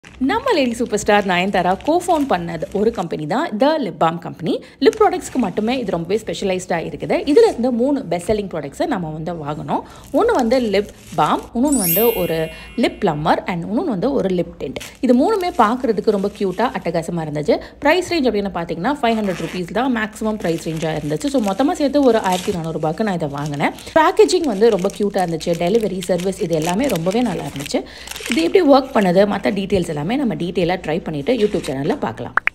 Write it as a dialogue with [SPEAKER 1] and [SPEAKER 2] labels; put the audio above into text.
[SPEAKER 1] நம்ம lady super star Nayanthara co found பண்ணது ஒரு கம்பெனி தான் the lip balm company lip ப்ராடக்ட்ஸ்க்கு மட்டுமே இது ரொம்பவே ஸ்பெஷலைஸ்டாக இருக்குது இதில் இருந்து மூணு பெஸ்ட் செல்லிங் ப்ராடக்ட்ஸை நம்ம வந்து வாங்கணும் ஒன்று வந்து லிப் பாம் இன்னொன்று வந்து ஒரு லிப் ப்ளம்மர் அண்ட் இன்னொன்று வந்து ஒரு லிப் டென்ட் இது மூணுமே பார்க்குறதுக்கு ரொம்ப க்யூட்டாக அட்டகாசமாக இருந்துச்சு ப்ரைஸ் ரேஞ்ச் அப்படின்னு பார்த்தீங்கன்னா ஃபைவ் ஹண்ட்ரட் ருபீஸ் தான் மேக்ஸிமம் ப்ரைஸ் ரேஞ்சாக இருந்துச்சு ஸோ மொத்தமாக சேர்த்து ஒரு ஆயிரத்தி நானூறுபாக்கு நான் இதை வாங்கினேன் பேக்கேஜிங் வந்து ரொம்ப க்யூட்டாக இருந்துச்சு டெலிவரி சர்வீஸ் இது எல்லாமே ரொம்பவே நல்லா இருந்துச்சு இது எப்படி ஒர்க் பண்ணுது மற்ற டீட்டெயில்ஸ் எல்லாமே நம்ம டீட்டெயிலாக ட்ரை பண்ணிவிட்டு யூடியூப் சேனலில் பார்க்கலாம்